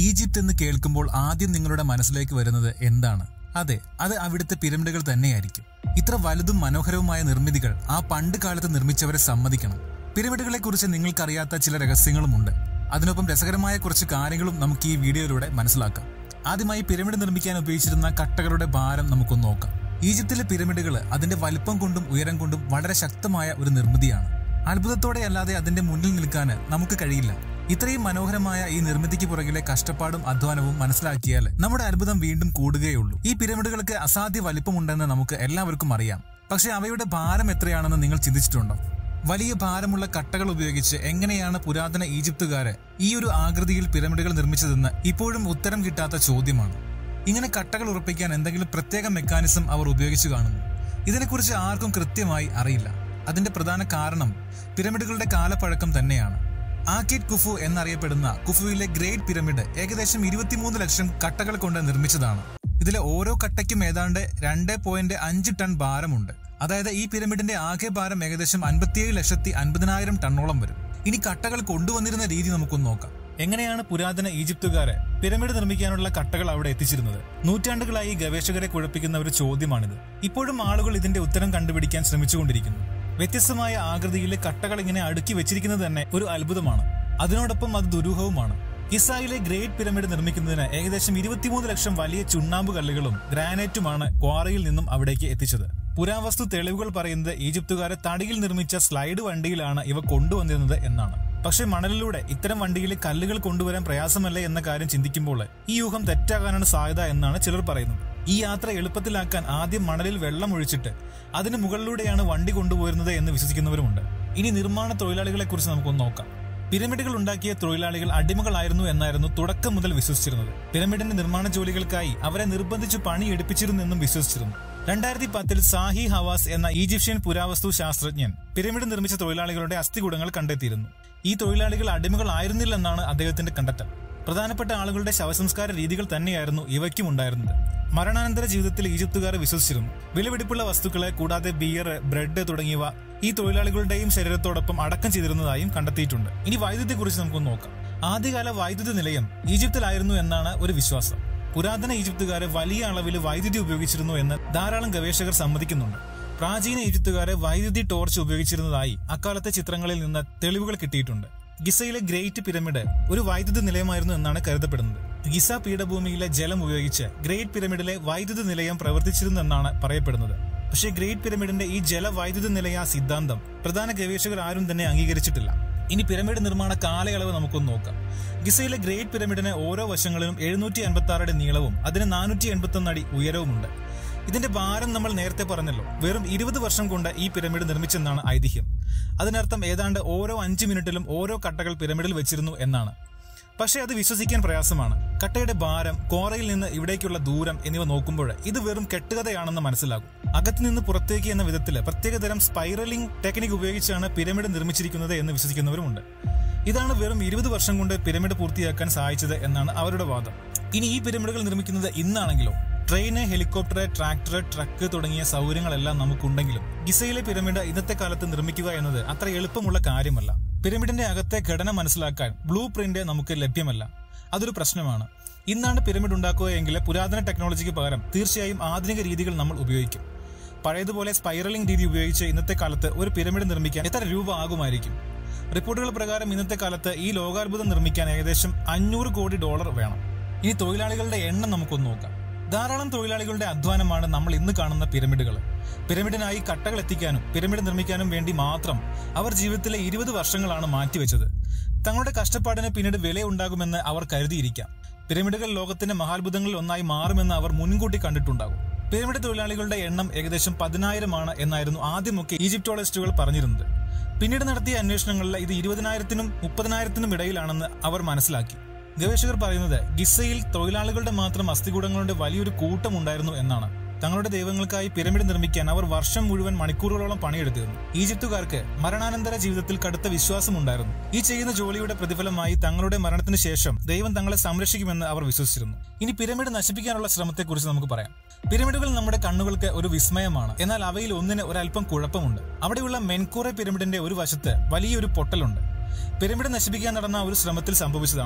Egypt എന്ന് കേൾക്കുമ്പോൾ ആദ്യം നിങ്ങളുടെ മനസ്സിലേക്ക് വരുന്നത് എന്താണ് അതെ അത് അവിടുത്തെ പിരമിഡുകൾ തന്നെയായിരിക്കും ഇത്ര വലുതും മനോഹരവുമായ നിർമ്മിതികൾ ആ പണ്ട് കാലത്ത് നിർമ്മിച്ചവരെ സമ്മതിക്കണം പിരമിഡുകളെ കുറിച്ച് നിങ്ങൾക്കറിയാത്ത ചില രഹസ്യങ്ങളുമുണ്ട് അതിനൊപ്പം രസകരമായ കുറച്ച് കാര്യങ്ങളും നമുക്ക് ഈ വീഡിയോയിലൂടെ മനസ്സിലാക്കാം ആദ്യമായി പിരമിഡ് നിർമ്മിക്കാൻ ഉപയോഗിച്ചിരുന്ന കട്ടകളുടെ ഭാരം നമുക്കൊന്ന് നോക്കാം ഈജിപ്തിലെ പിരമിഡുകൾ അതിന്റെ വലിപ്പം കൊണ്ടും ഉയരം കൊണ്ടും വളരെ ശക്തമായ ഒരു നിർമ്മിതിയാണ് അത്ഭുതത്തോടെ അല്ലാതെ അതിന്റെ മുന്നിൽ നിൽക്കാൻ നമുക്ക് കഴിയില്ല ഇത്രയും മനോഹരമായ ഈ നിർമ്മിതിക്ക് പുറകിലെ കഷ്ടപ്പാടും അധ്വാനവും മനസ്സിലാക്കിയാൽ നമ്മുടെ അത്ഭുതം വീണ്ടും കൂടുകയുള്ളൂ ഈ പിരമിഡുകൾക്ക് അസാധ്യ വലിപ്പമുണ്ടെന്ന് നമുക്ക് എല്ലാവർക്കും അറിയാം പക്ഷെ അവയുടെ ഭാരം എത്രയാണെന്ന് നിങ്ങൾ ചിന്തിച്ചിട്ടുണ്ടോ വലിയ ഭാരമുള്ള കട്ടകൾ ഉപയോഗിച്ച് എങ്ങനെയാണ് പുരാതന ഈജിപ്തുകാര് ഈ ഒരു ആകൃതിയിൽ പിരമിഡുകൾ നിർമ്മിച്ചതെന്ന് ഇപ്പോഴും ഉത്തരം കിട്ടാത്ത ചോദ്യമാണ് ഇങ്ങനെ കട്ടകൾ ഉറപ്പിക്കാൻ എന്തെങ്കിലും പ്രത്യേക മെക്കാനിസം അവർ ഉപയോഗിച്ചു കാണുന്നു ഇതിനെക്കുറിച്ച് ആർക്കും കൃത്യമായി അറിയില്ല അതിന്റെ പ്രധാന കാരണം പിരമിഡുകളുടെ കാലപ്പഴക്കം തന്നെയാണ് ആക്കിഡ് കുഫു എന്നറിയപ്പെടുന്ന കുഫുവിലെ ഗ്രേറ്റ് പിരമിഡ് ഏകദേശം ഇരുപത്തിമൂന്ന് ലക്ഷം കട്ടകൾ കൊണ്ട് നിർമ്മിച്ചതാണ് ഇതിലെ ഓരോ കട്ടയ്ക്കും ഏതാണ്ട് രണ്ട് പോയിന്റ് അഞ്ച് ടൺ ഭാരമുണ്ട് അതായത് ഈ പിരമിഡിന്റെ ആകെ ഭാരം ഏകദേശം അൻപത്തിയേഴ് ലക്ഷത്തി അൻപതിനായിരം ടണ്ണോളം വരും ഇനി കട്ടകൾ കൊണ്ടുവന്നിരുന്ന രീതി നമുക്കൊന്ന് നോക്കാം എങ്ങനെയാണ് പുരാതന ഈജിപ്തുകാരെ പിരമിഡ് നിർമ്മിക്കാനുള്ള കട്ടകൾ അവിടെ എത്തിച്ചിരുന്നത് നൂറ്റാണ്ടുകളായി ഗവേഷകരെ കുഴപ്പിക്കുന്ന ഒരു ചോദ്യമാണിത് ഇപ്പോഴും ആളുകൾ ഇതിന്റെ ഉത്തരം കണ്ടുപിടിക്കാൻ ശ്രമിച്ചുകൊണ്ടിരിക്കുന്നു വ്യത്യസ്തമായ ആകൃതിയിലെ കട്ടകൾ ഇങ്ങനെ അടുക്കി വെച്ചിരിക്കുന്നത് തന്നെ ഒരു അത്ഭുതമാണ് അതിനോടൊപ്പം അത് ദുരൂഹവുമാണ് ഇസ്രായേലിലെ ഗ്രേറ്റ് പിരമിഡ് നിർമ്മിക്കുന്നതിന് ഏകദേശം ഇരുപത്തിമൂന്ന് ലക്ഷം വലിയ ചുണ്ണാമ്പ് കല്ലുകളും ഗ്രാനൈറ്റുമാണ് ക്വാറിയിൽ നിന്നും അവിടേക്ക് എത്തിച്ചത് പുരാവസ്തു തെളിവുകൾ പറയുന്നത് ഈജിപ്തുകാരെ തടിയിൽ നിർമ്മിച്ച സ്ലൈഡ് വണ്ടിയിലാണ് ഇവ കൊണ്ടുവന്നിരുന്നത് എന്നാണ് പക്ഷേ മണലിലൂടെ ഇത്തരം വണ്ടിയിലെ കല്ലുകൾ കൊണ്ടുവരാൻ പ്രയാസമല്ലേ എന്ന കാര്യം ചിന്തിക്കുമ്പോൾ ഈ യൂഹം തെറ്റാകാനാണ് സാധ്യത എന്നാണ് ചിലർ പറയുന്നത് ഈ യാത്ര എളുപ്പത്തിലാക്കാൻ ആദ്യം മണലിൽ വെള്ളം ഒഴിച്ചിട്ട് അതിന് മുകളിലൂടെയാണ് വണ്ടി കൊണ്ടുപോയിരുന്നത് എന്ന് വിശ്വസിക്കുന്നവരുമുണ്ട് ഇനി നിർമ്മാണ തൊഴിലാളികളെ കുറിച്ച് നമുക്കൊന്ന് നോക്കാം പിരമിഡുകൾ ഉണ്ടാക്കിയ തൊഴിലാളികൾ അടിമകളായിരുന്നു എന്നായിരുന്നു തുടക്കം മുതൽ വിശ്വസിച്ചിരുന്നത് പിരമിഡിന്റെ നിർമ്മാണ ജോലികൾക്കായി അവരെ നിർബന്ധിച്ച് പണിയെടുപ്പിച്ചിരുന്നെന്നും വിശ്വസിച്ചിരുന്നു രണ്ടായിരത്തി പത്തിൽ സാഹി ഹവാസ് എന്ന ഈജിപ്ഷ്യൻ പുരാവസ്തു ശാസ്ത്രജ്ഞൻ പിരമിഡ് നിർമ്മിച്ച തൊഴിലാളികളുടെ അസ്ഥികൂടങ്ങൾ കണ്ടെത്തിയിരുന്നു ഈ തൊഴിലാളികൾ അടിമകളായിരുന്നില്ലെന്നാണ് അദ്ദേഹത്തിന്റെ കണ്ടെത്തൽ പ്രധാനപ്പെട്ട ആളുകളുടെ ശവസംസ്കാര രീതികൾ തന്നെയായിരുന്നു ഇവയ്ക്കും ഉണ്ടായിരുന്നത് മരണാനന്തര ജീവിതത്തിൽ ഈജിപ്തുകാർ വിശ്വസിച്ചിരുന്നു വിലപിടിപ്പുള്ള വസ്തുക്കളെ കൂടാതെ ബിയർ ബ്രെഡ് തുടങ്ങിയവ ഈ തൊഴിലാളികളുടെയും ശരീരത്തോടൊപ്പം അടക്കം ചെയ്തിരുന്നതായും കണ്ടെത്തിയിട്ടുണ്ട് ഇനി വൈദ്യുതിയെക്കുറിച്ച് നമുക്കൊന്ന് നോക്കാം ആദ്യകാല വൈദ്യുതി നിലയം ഈജിപ്തിലായിരുന്നു എന്നാണ് ഒരു വിശ്വാസം പുരാതന ഈജിപ്തുകാരെ വലിയ അളവിൽ വൈദ്യുതി ഉപയോഗിച്ചിരുന്നു എന്ന് ധാരാളം ഗവേഷകർ സമ്മതിക്കുന്നുണ്ട് പ്രാചീന ഈജിപ്തുകാരെ വൈദ്യുതി ടോർച്ച് ഉപയോഗിച്ചിരുന്നതായി അക്കാലത്തെ ചിത്രങ്ങളിൽ നിന്ന് തെളിവുകൾ കിട്ടിയിട്ടുണ്ട് ഗിസയിലെ ഗ്രേറ്റ് പിരമിഡ് ഒരു വൈദ്യുതി നിലയമായിരുന്നു എന്നാണ് കരുതപ്പെടുന്നത് ഗിസ പീഠഭൂമിയിലെ ജലം ഉപയോഗിച്ച് ഗ്രേറ്റ് പിരമിഡിലെ വൈദ്യുതി നിലയം പ്രവർത്തിച്ചിരുന്നെന്നാണ് പറയപ്പെടുന്നത് പക്ഷേ ഗ്രേറ്റ് പിരമിഡിന്റെ ഈ ജലവൈദ്യുത നിലയ സിദ്ധാന്തം പ്രധാന ഗവേഷകർ ആരും തന്നെ അംഗീകരിച്ചിട്ടില്ല ഇനി പിരമിഡ് നിർമ്മാണ കാലയളവ് നമുക്കൊന്ന് നോക്കാം ഗിസയിലെ ഗ്രേറ്റ് പിരമിഡിന് ഓരോ വശങ്ങളിലും എഴുന്നൂറ്റി അൻപത്തി ആറ് അടി നീളവും അതിന് നാനൂറ്റി എൺപത്തി ഒന്ന് അടി ഉയരവുമുണ്ട് ഇതിന്റെ ഭാരം നമ്മൾ നേരത്തെ പറഞ്ഞല്ലോ വെറും ഇരുപത് വർഷം കൊണ്ട് ഈ പിരമിഡ് നിർമ്മിച്ചെന്നാണ് ഐതിഹ്യം അതിനർത്ഥം ഏതാണ്ട് ഓരോ അഞ്ച് മിനിറ്റിലും ഓരോ കട്ടകൾ പിരമിഡിൽ വെച്ചിരുന്നു എന്നാണ് പക്ഷേ അത് വിശ്വസിക്കാൻ പ്രയാസമാണ് കട്ടയുടെ ഭാരം കോറയിൽ നിന്ന് ഇവിടേക്കുള്ള ദൂരം എന്നിവ നോക്കുമ്പോൾ ഇത് വെറും കെട്ടുകഥയാണെന്ന് മനസ്സിലാകും അകത്ത് നിന്ന് പുറത്തേക്ക് എന്ന വിധത്തിൽ പ്രത്യേകതരം സ്പൈറലിംഗ് ടെക്നിക് ഉപയോഗിച്ചാണ് പിരമിഡ് നിർമ്മിച്ചിരിക്കുന്നത് എന്ന് വിശ്വസിക്കുന്നവരുമുണ്ട് ഇതാണ് വെറും ഇരുപത് വർഷം കൊണ്ട് പിരമിഡ് പൂർത്തിയാക്കാൻ സഹായിച്ചത് എന്നാണ് അവരുടെ വാദം ഇനി ഈ പിരമിഡുകൾ നിർമ്മിക്കുന്നത് ഇന്നാണെങ്കിലോ ട്രെയിന് ഹെലികോപ്റ്റർ ട്രാക്ടർ ട്രക്ക് തുടങ്ങിയ സൗകര്യങ്ങളെല്ലാം നമുക്കുണ്ടെങ്കിലും ഗിസയിലെ പിരമിഡ് ഇന്നത്തെ കാലത്ത് നിർമ്മിക്കുക എന്നത് അത്ര എളുപ്പമുള്ള കാര്യമല്ല പിരമിഡിന്റെ അകത്തെ ഘടന മനസ്സിലാക്കാൻ ബ്ലൂ പ്രിന്റ് നമുക്ക് ലഭ്യമല്ല അതൊരു പ്രശ്നമാണ് ഇന്നാണ് പിരമിഡ് ഉണ്ടാക്കുകയെങ്കിൽ പുരാതന ടെക്നോളജിക്ക് പകരം തീർച്ചയായും ആധുനിക രീതികൾ നമ്മൾ ഉപയോഗിക്കും പഴയതുപോലെ സ്പൈറലിംഗ് രീതി ഉപയോഗിച്ച് ഇന്നത്തെ കാലത്ത് ഒരു പിരമിഡ് നിർമ്മിക്കാൻ എത്ര രൂപ ആകുമായിരിക്കും റിപ്പോർട്ടുകൾ പ്രകാരം ഇന്നത്തെ കാലത്ത് ഈ ലോകാത്ഭുതം നിർമ്മിക്കാൻ ഏകദേശം അഞ്ഞൂറ് കോടി ഡോളർ വേണം ഇനി തൊഴിലാളികളുടെ എണ്ണം നമുക്കൊന്ന് നോക്കാം ധാരാളം തൊഴിലാളികളുടെ അധ്വാനമാണ് നമ്മൾ ഇന്ന് കാണുന്ന പിരമിഡുകൾ പിരമിഡിനായി കട്ടകൾ എത്തിക്കാനും പിരമിഡ് നിർമ്മിക്കാനും വേണ്ടി മാത്രം അവർ ജീവിതത്തിലെ ഇരുപത് വർഷങ്ങളാണ് മാറ്റിവെച്ചത് തങ്ങളുടെ കഷ്ടപ്പാടിന് പിന്നീട് വിലയുണ്ടാകുമെന്ന് അവർ കരുതിയിരിക്കാം പിരമിഡുകൾ ലോകത്തിന്റെ മഹാത്ഭുതങ്ങളിൽ ഒന്നായി മാറുമെന്ന് അവർ മുൻകൂട്ടി കണ്ടിട്ടുണ്ടാകും പിരമിഡ് തൊഴിലാളികളുടെ എണ്ണം ഏകദേശം പതിനായിരമാണ് എന്നായിരുന്നു ആദ്യമൊക്കെ ഈജിപ്റ്റോളജിസ്റ്റുകൾ പറഞ്ഞിരുന്നത് പിന്നീട് നടത്തിയ അന്വേഷണങ്ങളിൽ ഇത് ഇരുപതിനായിരത്തിനും മുപ്പതിനായിരത്തിനും ഇടയിലാണെന്ന് അവർ മനസ്സിലാക്കി ഗവേഷകർ പറയുന്നത് ഗിസയിൽ തൊഴിലാളികളുടെ മാത്രം അസ്ഥികൂടങ്ങളുടെ വലിയൊരു കൂട്ടം ഉണ്ടായിരുന്നു എന്നാണ് തങ്ങളുടെ ദൈവങ്ങൾക്കായി പിരമിഡ് നിർമ്മിക്കാൻ അവർ വർഷം മുഴുവൻ മണിക്കൂറുകളോളം പണിയെടുത്തിരുന്നു ഈജിപ്തുകാർക്ക് മരണാനന്തര ജീവിതത്തിൽ കടുത്ത വിശ്വാസമുണ്ടായിരുന്നു ഈ ചെയ്യുന്ന ജോലിയുടെ പ്രതിഫലമായി തങ്ങളുടെ മരണത്തിന് ശേഷം ദൈവം തങ്ങളെ സംരക്ഷിക്കുമെന്ന് അവർ വിശ്വസിച്ചിരുന്നു ഇനി പിരമിഡ് നശിപ്പിക്കാനുള്ള ശ്രമത്തെക്കുറിച്ച് നമുക്ക് പറയാം പിരമിഡുകൾ നമ്മുടെ കണ്ണുകൾക്ക് ഒരു വിസ്മയമാണ് എന്നാൽ അവയിൽ ഒന്നിന് ഒരല്പം കുഴപ്പമുണ്ട് അവിടെയുള്ള മെൻകൂറെ പിരമിഡിന്റെ ഒരു വശത്ത് വലിയൊരു പൊട്ടലുണ്ട് പിരമിഡ് നശിപ്പിക്കാൻ നടന്ന ഒരു ശ്രമത്തിൽ സംഭവിച്ചതാണത്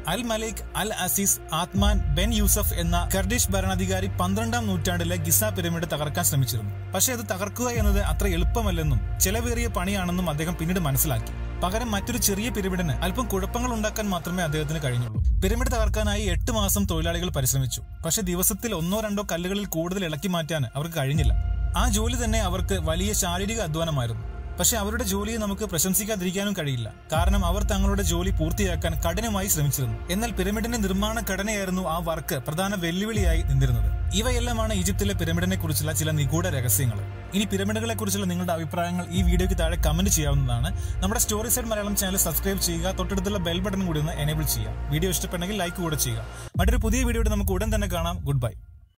Al Malik Al Aziz Othman Ben Yusuf എന്ന കർഡിഷ് ഭരണാധികാരി പന്ത്രണ്ടാം നൂറ്റാണ്ടിലെ ഗിസ പിരമിഡ് തകർക്കാൻ ശ്രമിച്ചിരുന്നു പക്ഷേ അത് തകർക്കുക എന്നത് അത്ര എളുപ്പമല്ലെന്നും ചെലവേറിയ പണിയാണെന്നും അദ്ദേഹം പിന്നീട് മനസ്സിലാക്കി പകരം മറ്റൊരു ചെറിയ പിരമിഡിന് അല്പം കുഴപ്പങ്ങൾ ഉണ്ടാക്കാൻ മാത്രമേ അദ്ദേഹത്തിന് കഴിഞ്ഞുള്ളൂ പിരമിഡ് തകർക്കാനായി എട്ട് മാസം തൊഴിലാളികൾ പരിശ്രമിച്ചു പക്ഷേ ദിവസത്തിൽ ഒന്നോ രണ്ടോ കല്ലുകളിൽ കൂടുതൽ ഇളക്കി മാറ്റാൻ അവർക്ക് കഴിഞ്ഞില്ല ആ ജോലി തന്നെ അവർക്ക് വലിയ ശാരീരിക അധ്വാനമായിരുന്നു പക്ഷെ അവരുടെ ജോലിയെ നമുക്ക് പ്രശംസിക്കാതിരിക്കാനും കഴിയില്ല കാരണം അവർ തങ്ങളുടെ ജോലി പൂർത്തിയാക്കാൻ കഠിനമായി ശ്രമിച്ചിരുന്നു എന്നാൽ പിരമിഡിന്റെ നിർമ്മാണ ഘടനയായിരുന്നു ആ വർക്ക് പ്രധാന വെല്ലുവിളിയായി നിന്നിരുന്നത് ഇവയെല്ലാമാണ് ഈജിപ്തിലെ പിരമിഡിനെ കുറിച്ചുള്ള ചില നിഗൂഢ രഹസ്യങ്ങൾ ഇനി പിരമിഡുകളെ കുറിച്ചുള്ള നിങ്ങളുടെ അഭിപ്രായങ്ങൾ ഈ വീഡിയോയ്ക്ക് താഴെ കമന്റ് ചെയ്യാവുന്നതാണ് നമ്മുടെ story side Malayalam channel subscribe ചെയ്യുക തൊട്ടടുത്തുള്ള ബെൽ ബട്ടൺ കൂടി ഒന്ന് എനേബിൾ ചെയ്യുക വീഡിയോ ഇഷ്ടപ്പെട്ടെങ്കിൽ ലൈക്ക് കൂടെ ചെയ്യുക മറ്റൊരു പുതിയ വീഡിയോയുടെ നമുക്ക് ഉടൻ തന്നെ കാണാം ഗുഡ് ബൈ